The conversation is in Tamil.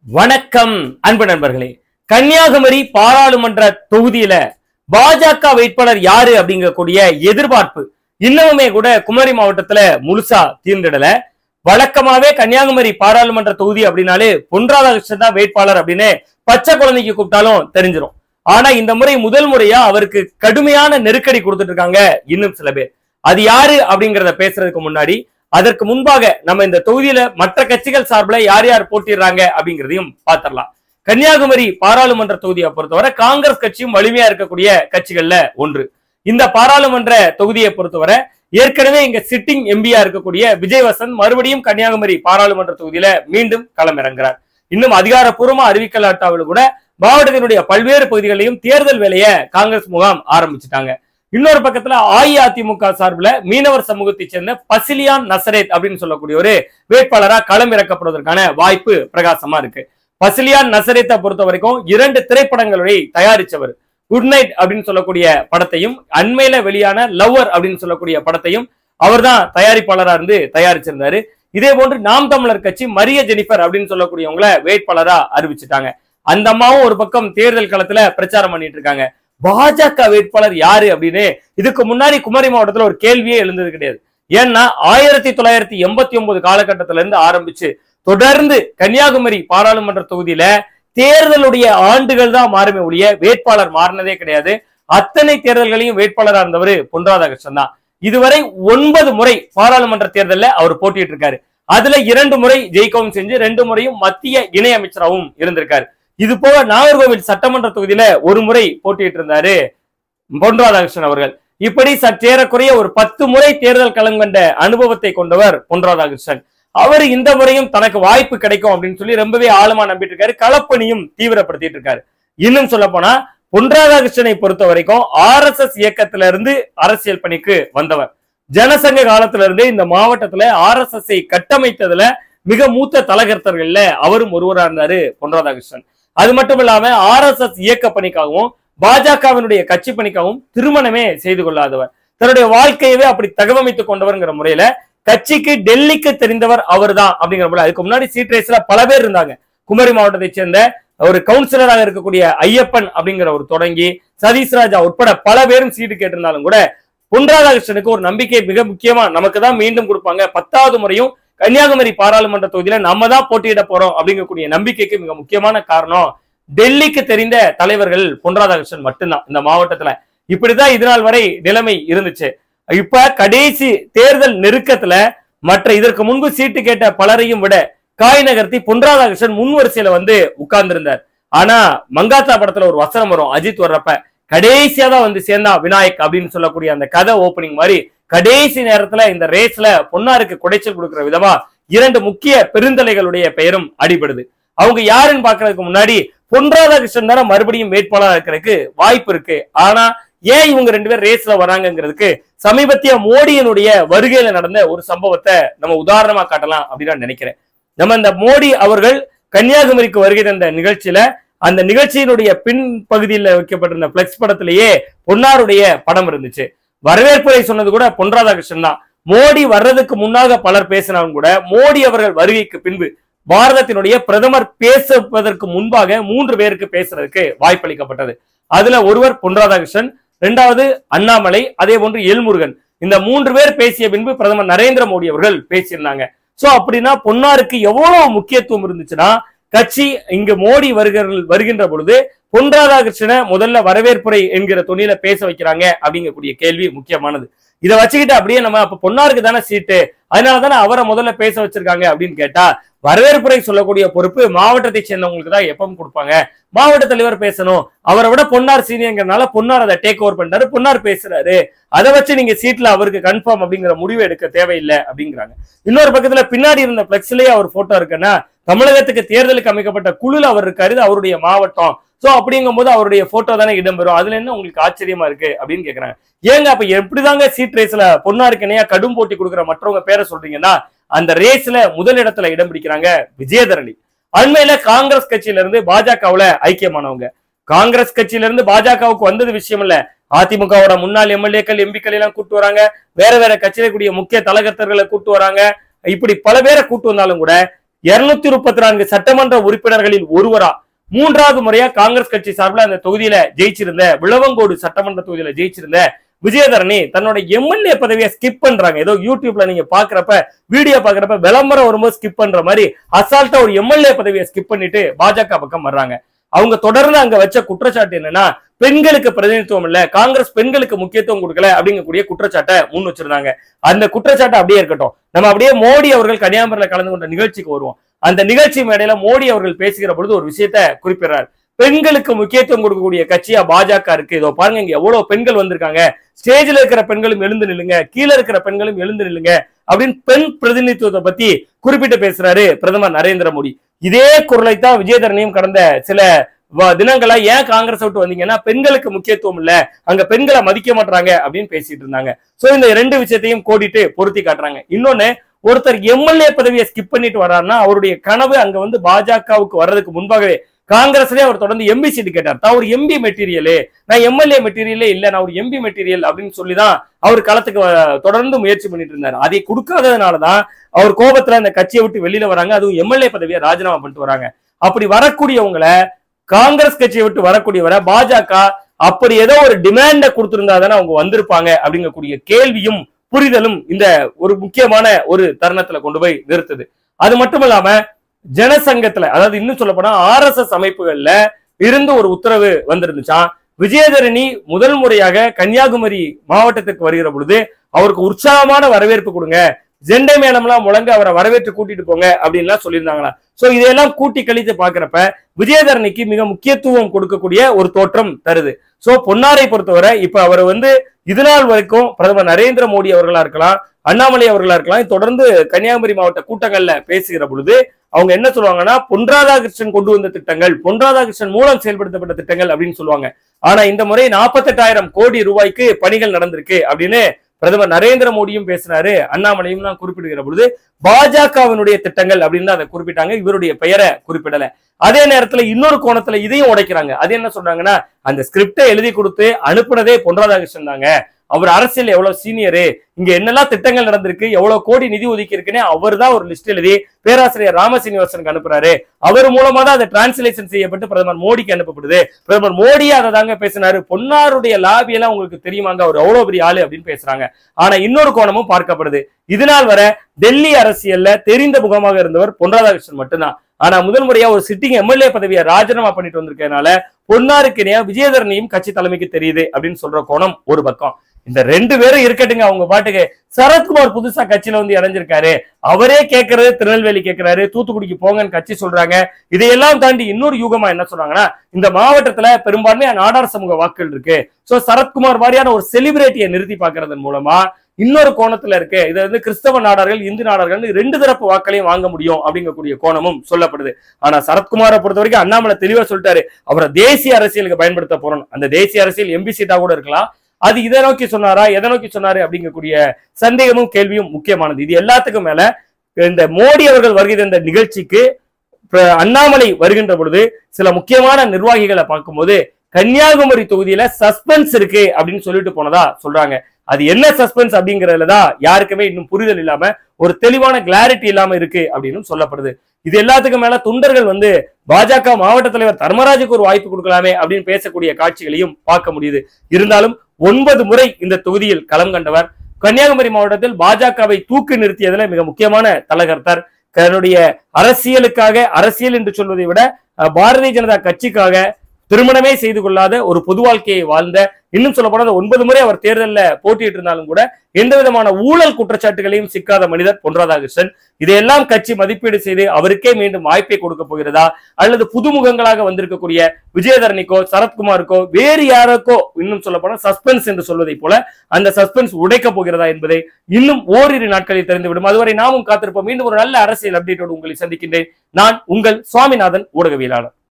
வணக்கம் அன்பு நண்பர்களே கன்னியாகுமரி பாராளுமன்ற தொகுதியில பாஜக வேட்பாளர் யாரு அப்படிங்கக்கூடிய எதிர்பார்ப்பு இன்னமுமே கூட குமரி மாவட்டத்துல முழுசா தீர்ந்திடல வழக்கமாவே கன்னியாகுமரி பாராளுமன்ற தொகுதி அப்படின்னாலே பொன் ராதாகிருஷ்ணன் தான் வேட்பாளர் அப்படின்னு பச்சை குழந்தைக்கு கூப்பிட்டாலும் தெரிஞ்சிடும் ஆனா இந்த முறை முதல் முறையா அவருக்கு கடுமையான நெருக்கடி கொடுத்துட்டு இருக்காங்க இன்னும் சில பேர் அது யாரு அப்படிங்கறத பேசுறதுக்கு முன்னாடி அதற்கு முன்பாக நம்ம இந்த தொகுதியில மற்ற கட்சிகள் சார்பில் யார் யார் போட்டிடுறாங்க அப்படிங்கிறதையும் பார்த்திடலாம் கன்னியாகுமரி பாராளுமன்ற தொகுதியை பொறுத்தவரை காங்கிரஸ் கட்சியும் வலிமையா இருக்கக்கூடிய கட்சிகள்ல ஒன்று இந்த பாராளுமன்ற தொகுதியை பொறுத்தவரை ஏற்கனவே இங்க சிட்டிங் எம்பியா இருக்கக்கூடிய விஜய் வசந்த் மறுபடியும் கன்னியாகுமரி பாராளுமன்ற தொகுதியில மீண்டும் களமிறங்குறார் இன்னும் அதிகாரப்பூர்வமா அறிவிக்கலாட்டாவில் கூட மாவட்டத்தினுடைய பல்வேறு பகுதிகளிலும் தேர்தல் வேலையை காங்கிரஸ் முகாம் ஆரம்பிச்சுட்டாங்க இன்னொரு பக்கத்துல அஇஅதிமுக சார்பில் மீனவர் சமூகத்தை சேர்ந்த பசிலியான் நசரேத் அப்படின்னு சொல்லக்கூடிய ஒரு வேட்பாளரா களம் இறக்கப்படுவதற்கான வாய்ப்பு பிரகாசமா இருக்கு பசிலியான் நசரேத்தை பொறுத்த வரைக்கும் இரண்டு திரைப்படங்களை தயாரிச்சவர் குட் நைட் அப்படின்னு சொல்லக்கூடிய படத்தையும் அண்மையில வெளியான லவ்வர் அப்படின்னு சொல்லக்கூடிய படத்தையும் அவர்தான் தயாரிப்பாளரா இருந்து தயாரிச்சிருந்தாரு இதே போன்று நாம் தமிழர் கட்சி மரிய ஜெனிஃபர் அப்படின்னு சொல்லக்கூடியவங்கள வேட்பாளரா அறிவிச்சிட்டாங்க அந்த அம்மாவும் ஒரு பக்கம் தேர்தல் களத்துல பிரச்சாரம் பண்ணிட்டு இருக்காங்க பாஜக வேட்பாளர் யாரு அப்படின்னு இதுக்கு முன்னாடி குமரி மாவட்டத்துல ஒரு கேள்வியே எழுந்தது கிடையாது ஏன்னா ஆயிரத்தி தொள்ளாயிரத்தி எண்பத்தி ஒன்பது காலகட்டத்தில இருந்து ஆரம்பிச்சு தொடர்ந்து கன்னியாகுமரி பாராளுமன்ற தொகுதியில தேர்தலுடைய ஆண்டுகள் தான் மாறுமே ஒழிய வேட்பாளர் மாறினதே கிடையாது அத்தனை தேர்தல்களையும் வேட்பாளரா இருந்தவர் பொன் ராதாகிருஷ்ணன் தான் இதுவரை ஒன்பது முறை பாராளுமன்ற தேர்தல்ல அவர் போட்டிட்டு இருக்காரு அதுல இரண்டு முறை ஜெயிக்கவும் செஞ்சு ரெண்டு முறையும் மத்திய இணை அமைச்சராகவும் இருந்திருக்காரு இது போக நாகர்கோவில் சட்டமன்ற தொகுதியில ஒரு முறை போட்டிட்டு இருந்தாரு பொன் ராதாகிருஷ்ணன் அவர்கள் இப்படி சற்றேறக்குறைய ஒரு பத்து முறை தேர்தல் களம் கண்ட அனுபவத்தை கொண்டவர் பொன் ராதாகிருஷ்ணன் அவர் இந்த முறையும் தனக்கு வாய்ப்பு கிடைக்கும் அப்படின்னு சொல்லி ரொம்பவே ஆழமா நம்பிட்டு இருக்காரு களப்பணியும் தீவிரப்படுத்திட்டு இருக்காரு இன்னும் சொல்ல போனா பொன் ராதாகிருஷ்ணனை பொறுத்த வரைக்கும் ஆர் எஸ் எஸ் இயக்கத்தில இருந்து அரசியல் பணிக்கு வந்தவர் ஜனசங்க காலத்துல இருந்தே இந்த மாவட்டத்துல ஆர் எஸ் எஸ் கட்டமைத்ததுல மிக மூத்த தலகர்த்தர்கள்ல அவரும் ஒருவரா இருந்தாரு பொன் ராதாகிருஷ்ணன் அது மட்டும் இல்லாம ஆர் எஸ் எஸ் இயக்க பணிக்காகவும் பாஜகவினுடைய கட்சி பணிக்காகவும் திருமணமே செய்து கொள்ளாதவர் தன்னுடைய வாழ்க்கையவே அப்படி தகவமைத்துக் கொண்டவர்ங்கிற முறையில கட்சிக்கு டெல்லிக்கு தெரிந்தவர் அவர்தான் அப்படிங்கிற முறை அதுக்கு முன்னாடி சீட் ரேஸ்ல பல பேர் இருந்தாங்க குமரி மாவட்டத்தை சேர்ந்த ஒரு கவுன்சிலராக இருக்கக்கூடிய ஐயப்பன் அப்படிங்கிற ஒரு தொடங்கி சதீஷ் ராஜா உட்பட பல பேரும் சீட்டு கேட்டிருந்தாலும் கூட பொன் ராதாகிருஷ்ணனுக்கு ஒரு நம்பிக்கை மிக முக்கியமா நமக்கு தான் மீண்டும் கொடுப்பாங்க பத்தாவது முறையும் கன்னியாகுமரி பாராளுமன்ற தொகுதியில நம்ம தான் போட்டியிட போறோம் அப்படிங்கக்கூடிய நம்பிக்கைக்கு மிக முக்கியமான காரணம் டெல்லிக்கு தெரிந்த தலைவர்கள் பொன் ராதாகிருஷ்ணன் மட்டும்தான் இந்த மாவட்டத்துல இப்படிதான் இது நாள் வரை நிலைமை இருந்துச்சு இப்ப கடைசி தேர்தல் நெருக்கத்துல மற்ற இதற்கு முன்பு சீட்டு கேட்ட பலரையும் விட காய் நகர்த்தி பொன் ராதாகிருஷ்ணன் முன் வரிசையில வந்து உட்கார்ந்திருந்தார் ஆனா மங்காத்தா படத்துல ஒரு வசனம் வரும் அஜித் வர்றப்ப கடைசியா தான் வந்து சேர்ந்தா விநாயக் அப்படின்னு சொல்லக்கூடிய அந்த கதை ஓப்பனிங் மாதிரி கடைசி நேரத்துல இந்த ரேஸ்ல பொன்னாருக்கு குடைச்சல் கொடுக்கிற விதமா இரண்டு முக்கிய பெருந்தலைகளுடைய பெயரும் அடிபடுது அவங்க யாருன்னு பாக்குறதுக்கு முன்னாடி பொன் ராதாகிருஷ்ணன் தானே மறுபடியும் வேட்பாளராக இருக்கிறதுக்கு வாய்ப்பு இருக்கு ஆனா ஏன் இவங்க ரெண்டு பேர் ரேஸ்ல வராங்கங்கிறதுக்கு சமீபத்திய மோடியினுடைய வருகையில நடந்த ஒரு சம்பவத்தை நம்ம உதாரணமா காட்டலாம் அப்படின்னு நான் நினைக்கிறேன் நம்ம இந்த மோடி அவர்கள் கன்னியாகுமரிக்கு வருகை தந்த நிகழ்ச்சியில அந்த நிகழ்ச்சியினுடைய பின் பகுதியில் வைக்கப்பட்டிருந்த பிளெக்ஸ் படத்திலேயே பொன்னாருடைய படம் இருந்துச்சு வரவேற்புரை சொன்னது கூட பொன் ராதாகிருஷ்ணன் தான் மோடி வர்றதுக்கு முன்னாக பலர் பேசினாலும் கூட மோடி அவர்கள் வருகைக்கு பின்பு பாரதத்தினுடைய பிரதமர் பேசுவதற்கு முன்பாக மூன்று பேருக்கு பேசுறதுக்கு வாய்ப்பளிக்கப்பட்டது அதுல ஒருவர் பொன் ராதாகிருஷ்ணன் இரண்டாவது அண்ணாமலை அதே போன்று எல்முருகன் இந்த மூன்று பேர் பேசிய பின்பு பிரதமர் நரேந்திர மோடி அவர்கள் பேசியிருந்தாங்க சோ அப்படின்னா பொன்னாருக்கு எவ்வளவு முக்கியத்துவம் இருந்துச்சுன்னா கட்சி இங்கு மோடி வருகிற வருகின்ற பொழுது பொன் ராதாகிருஷ்ணனை முதல்ல வரவேற்புரை என்கிற துணியில பேச வைக்கிறாங்க அப்படிங்கக்கூடிய கேள்வி முக்கியமானது இதை வச்சுக்கிட்டு அப்படியே நம்ம அப்ப பொன்னாருக்கு தானே சீட்டு அதனால தானே அவரை முதல்ல பேச வச்சிருக்காங்க அப்படின்னு கேட்டா வரவேற்புரை சொல்லக்கூடிய பொறுப்பு மாவட்டத்தை சேர்ந்தவங்களுக்கு தான் எப்பவும் கொடுப்பாங்க மாவட்ட தலைவர் பேசணும் அவரை விட பொன்னார் சீனியங்கிறனால பொன்னார் அதை டேக் ஓவர் பண்றாரு பொன்னார் பேசுறாரு அதை வச்சு நீங்க சீட்ல அவருக்கு கன்ஃபார்ம் அப்படிங்கிற முடிவு எடுக்க தேவையில்லை அப்படிங்கிறாங்க இன்னொரு பக்கத்துல பின்னாடி இருந்த பிளெக்ஸ்லயே அவர் போட்டோ இருக்குன்னா தமிழகத்துக்கு தேர்தலுக்கு அமைக்கப்பட்ட குழுல அவர் இருக்காரு இது அவருடைய மாவட்டம் சோ அப்படிங்கும் போது அவருடைய போட்டோ தானே இடம்பெறும் அதுல என்ன உங்களுக்கு ஆச்சரியமா இருக்கு அப்படின்னு கேக்குறாங்க ஏங்க அப்ப எப்படிதாங்க சீட் ரேஸ்ல பொன்னாருக்கு இணையா கடும் போட்டி கொடுக்குற மற்றவங்க பேரை சொல்றீங்கன்னா அந்த ரேஸ்ல முதல் இடத்துல இடம் பிடிக்கிறாங்க விஜயதரணி அண்மையில காங்கிரஸ் கட்சியில இருந்து பாஜகவுல ஐக்கியமானவங்க காங்கிரஸ் கட்சியில இருந்து பாஜகவுக்கு வந்தது விஷயம் இல்ல அதிமுகவோட முன்னாள் எம்எல்ஏக்கள் எம்பிக்கள் எல்லாம் கூட்டு வராங்க வேற வேற கட்சியில கூடிய முக்கிய தலகர்த்தர்களை கூட்டு வராங்க இப்படி பல பேரை கூட்டு வந்தாலும் கூட இருநூத்தி முப்பத்தி நான்கு சட்டமன்ற உறுப்பினர்களில் ஒருவரா மூன்றாவது முறையா காங்கிரஸ் கட்சி சார்பில் அந்த தொகுதியில ஜெயிச்சிருந்த விளவங்கோடு சட்டமன்ற தொகுதியில ஜெயிச்சிருந்த விஜயதரணி தன்னோட எம்எல்ஏ பதவியை ஸ்கிப் பண்றாங்க ஏதோ யூடியூப்ல நீங்க பாக்குறப்ப வீடியோ பாக்குறப்ப விளம்பரம் வரும்போது ஸ்கிப் பண்ற மாதிரி அசால்ட்டா ஒரு எம்எல்ஏ பதவியை ஸ்கிப் பண்ணிட்டு பாஜக பக்கம் வர்றாங்க அவங்க தொடர்ந்து அங்க வச்ச குற்றச்சாட்டு என்னன்னா பெண்களுக்கு பிரதிநிதித்துவம் இல்ல காங்கிரஸ் பெண்களுக்கு முக்கியத்துவம் கொடுக்கல அப்படிங்கக்கூடிய குற்றச்சாட்டை முன் வச்சிருந்தாங்க அந்த குற்றச்சாட்டு அப்படியே இருக்கட்டும் நம்ம அப்படியே மோடி அவர்கள் கன்னியாகுமரியில கலந்து கொண்ட நிகழ்ச்சிக்கு வருவோம் அந்த நிகழ்ச்சி மேடையில மோடி அவர்கள் பேசுகிற பொழுது ஒரு விஷயத்த குறிப்பிடுறார் பெண்களுக்கு முக்கியத்துவம் கொடுக்கக்கூடிய கட்சியா பாஜக இருக்கு இதோ பாருங்க இங்க எவ்வளவு பெண்கள் வந்திருக்காங்க ஸ்டேஜ்ல இருக்கிற பெண்களும் எழுந்து நில்லுங்க கீழே இருக்கிற பெண்களும் எழுந்து நில்லுங்க அப்படின்னு பெண் பிரதிநிதித்துவத்தை பத்தி குறிப்பிட்டு பேசுறாரு பிரதமர் நரேந்திர மோடி இதே குரலை தான் விஜயதரணியும் கடந்த சில வ- தினங்களா ஏன் காங்கிரஸ் விட்டு வந்தீங்கன்னா பெண்களுக்கு முக்கியத்துவம் இல்ல அங்க பெண்களை மதிக்க மாட்டாங்க அப்படின்னு பேசிட்டு இருந்தாங்க சோ இந்த ரெண்டு விஷயத்தையும் கோடிட்டு பொருத்தி காட்டுறாங்க இன்னொன்னு ஒருத்தர் எம்எல்ஏ பதவியை ஸ்கிப் பண்ணிட்டு வர்றாருன்னா அவருடைய கனவு அங்க வந்து பாஜகவுக்கு வர்றதுக்கு முன்பாகவே காங்கிரஸ்லயே அவர் தொடர்ந்து எம்பி சீட்டு கேட்டார் தான் ஒரு எம்பி மெட்டீரியலு நான் எம்எல்ஏ மெட்டீரியலே இல்ல நான் ஒரு எம்பி மெட்டீரியல் அப்படின்னு சொல்லிதான் அவர் களத்துக்கு வ- தொடர்ந்து முயற்சி பண்ணிட்டு இருந்தார் அதை கொடுக்காததுனாலதான் அவர் கோபத்துல அந்த கட்சியை விட்டு வெளியில வராங்க அதுவும் எம்எல்ஏ பதவியை ராஜினாமா பண்ணிட்டு வராங்க அப்படி வரக்கூடியவங்களை காங்கிரஸ் கட்சியை விட்டு வரக்கூடியவரை பாஜக அப்படி ஏதோ ஒரு டிமாண்ட கொடுத்திருந்தா தானே அவங்க வந்திருப்பாங்க அப்படிங்கக்கூடிய கேள்வியும் புரிதலும் இந்த ஒரு முக்கியமான ஒரு தருணத்துல கொண்டு போய் நிறுத்துது அது மட்டும் இல்லாம ஜனசங்கத்துல அதாவது இன்னும் சொல்ல போனா ஆர்எஸ்எஸ் அமைப்புகள்ல இருந்து ஒரு உத்தரவு வந்திருந்துச்சாம் விஜயதரணி முதல் முறையாக கன்னியாகுமரி மாவட்டத்திற்கு வருகிற பொழுது அவருக்கு உற்சாகமான வரவேற்பு கொடுங்க ஜெண்டை மேளம்லாம் முழங்க அவரை வரவேற்று கூட்டிட்டு போங்க அப்படின்லாம் சொல்லியிருந்தாங்களா சோ இதையெல்லாம் கூட்டி கழித்து பாக்குறப்ப விஜயதரணிக்கு மிக முக்கியத்துவம் கொடுக்கக்கூடிய ஒரு தோற்றம் தருது சோ பொன்னாரை பொறுத்தவரை இப்ப அவர் வந்து இது நாள் வரைக்கும் பிரதமர் நரேந்திர மோடி அவர்களா இருக்கலாம் அண்ணாமலை அவர்களா இருக்கலாம் தொடர்ந்து கன்னியாகுமரி மாவட்ட கூட்டங்கள்ல பேசுகிற பொழுது அவங்க என்ன சொல்லுவாங்கன்னா பொன் ராதாகிருஷ்ணன் கொண்டு வந்த திட்டங்கள் பொன் ராதாகிருஷ்ணன் மூலம் செயல்படுத்தப்பட்ட திட்டங்கள் அப்படின்னு சொல்லுவாங்க ஆனா இந்த முறை நாற்பத்தெட்டாயிரம் கோடி ரூபாய்க்கு பணிகள் நடந்திருக்கு அப்படின்னு பிரதமர் நரேந்திர மோடியும் பேசினாரு அண்ணாமலையும் தான் குறிப்பிடுகிற பொழுது பாஜகவினுடைய திட்டங்கள் அப்படின்னு தான் அதை குறிப்பிட்டாங்க இவருடைய பெயரை குறிப்பிடல அதே நேரத்துல இன்னொரு கோணத்துல இதையும் உடைக்கிறாங்க அது என்ன சொல்றாங்கன்னா அந்த ஸ்கிரிப்டை எழுதி கொடுத்து அனுப்புனதே பொன் ராதாகிருஷ்ணன் தாங்க அவர் அரசியல் எவ்வளவு சீனியரு இங்க என்னெல்லாம் திட்டங்கள் நடந்திருக்கு எவ்வளவு கோடி நிதி ஒதுக்கி இருக்குன்னு அவர் தான் ஒரு லிஸ்ட் எழுதி பேராசிரியர் ராமசீனிவாசனுக்கு அனுப்புறாரு அவர் மூலமா தான் அதை டிரான்ஸ்லேஷன் செய்யப்பட்டு பிரதமர் மோடிக்கு அனுப்பப்படுது பிரதமர் மோடி அதை தாங்க பேசினாரு பொன்னாருடைய லாபி எல்லாம் உங்களுக்கு தெரியுமாங்க அவர் எவ்வளவு பெரிய ஆளு அப்படின்னு பேசுறாங்க ஆனா இன்னொரு கோணமும் பார்க்கப்படுது இதனால் வர டெல்லி அரசியல்ல தெரிந்த முகமாக இருந்தவர் பொன் ராதாகிருஷ்ணன் மட்டும்தான் ஆனா முதல் முறையா ஒரு சிட்டிங் எம்எல்ஏ பதவியை ராஜினாமா பண்ணிட்டு வந்திருக்கனால பொன்னாருக்கு இணையா விஜயதரணியும் கட்சி தலைமைக்கு தெரியுது அப்படின்னு சொல்ற கோணம் ஒரு பக்கம் இந்த ரெண்டு பேரும் இருக்கட்டுங்க அவங்க பாட்டுக்கு சரத்குமார் புதுசா கட்சியில வந்து இணைஞ்சிருக்காரு அவரே கேட்கறது திருநெல்வேலி கேட்கிறாரு தூத்துக்குடிக்கு போங்கன்னு கட்சி சொல்றாங்க இதையெல்லாம் தாண்டி இன்னொரு யூகமா என்ன சொல்றாங்கன்னா இந்த மாவட்டத்துல பெரும்பான்மையா நாடார் சமூக வாக்குகள் இருக்கு சோ சரத்குமார் மாதிரியான ஒரு செலிபிரிட்டியை நிறுத்தி பார்க்கறதன் மூலமா இன்னொரு கோணத்துல இருக்கு இது வந்து கிறிஸ்தவ நாடார்கள் இந்து நாடார்கள் ரெண்டு தரப்பு வாக்களையும் வாங்க முடியும் அப்படிங்கக்கூடிய கோணமும் சொல்லப்படுது ஆனா சரத்குமாரை பொறுத்த வரைக்கும் அண்ணாமலை தெளிவா சொல்லிட்டாரு அவரை தேசிய அரசியலுக்கு பயன்படுத்த போறோம் அந்த தேசிய அரசியல் எம்பி சீட்டா கூட இருக்கலாம் அது இதை நோக்கி சொன்னாரா எதை நோக்கி சொன்னாரு அப்படிங்கக்கூடிய சந்தேகமும் கேள்வியும் முக்கியமானது இது எல்லாத்துக்கும் மேல இந்த மோடி அவர்கள் வருகிற இந்த நிகழ்ச்சிக்கு இப்ப அண்ணாமலை வருகின்ற பொழுது சில முக்கியமான நிர்வாகிகளை பார்க்கும்போது கன்னியாகுமரி தொகுதியில சஸ்பென்ஸ் இருக்கு அப்படின்னு சொல்லிட்டு போனதா சொல்றாங்க அது என்ன சஸ்பென்ஸ் அப்படிங்கறதுல தான் யாருக்குமே இன்னும் புரிதல் இல்லாம ஒரு தெளிவான கிளாரிட்டி இல்லாம இருக்கு அப்படின்னு சொல்லப்படுது இது எல்லாத்துக்கும் மேல தொண்டர்கள் வந்து பாஜக மாவட்ட தலைவர் தர்மராஜுக்கு ஒரு வாய்ப்பு கொடுக்கலாமே அப்படின்னு பேசக்கூடிய காட்சிகளையும் பார்க்க முடியுது இருந்தாலும் ஒன்பது முறை இந்த தொகுதியில் களம் கண்டவர் கன்னியாகுமரி மாவட்டத்தில் பாஜகவை தூக்கி நிறுத்தியதுல மிக முக்கியமான தலகர்த்தார் தன்னுடைய அரசியலுக்காக அரசியல் என்று சொல்வதை விட அஹ், பாரதிய ஜனதா கட்சிக்காக திருமணமே செய்து கொள்ளாத ஒரு பொது வாழ்க்கையை வாழ்ந்த இன்னும் சொல்ல போனா ஒன்பது முறை அவர் தேர்தல்ல போட்டியிட்டு இருந்தாலும் கூட எந்த விதமான ஊழல் குற்றச்சாட்டுகளையும் சிக்காத மனிதர் பொன் ராதாகிருஷ்ணன் இதையெல்லாம் கட்சி மதிப்பீடு செய்து அவருக்கே மீண்டும் வாய்ப்பை கொடுக்க போகிறதா அல்லது புதுமுகங்களாக வந்திருக்கக்கூடிய விஜயதரணிக்கோ சரத்குமாருக்கோ வேறு யாருக்கோ இன்னும் சொல்ல போனா சஸ்பென்ஸ் என்று சொல்வதை போல அந்த சஸ்பென்ஸ் உடைக்க போகிறதா என்பதை இன்னும் ஓரிரு நாட்களில் தெரிந்துவிடும் அதுவரை நாமும் காத்திருப்போம் மீண்டும் ஒரு நல்ல அரசியல் அப்டேட்டோடு உங்களை சந்திக்கின்றேன் நான் உங்கள் சுவாமிநாதன் ஊடகவியலாளர்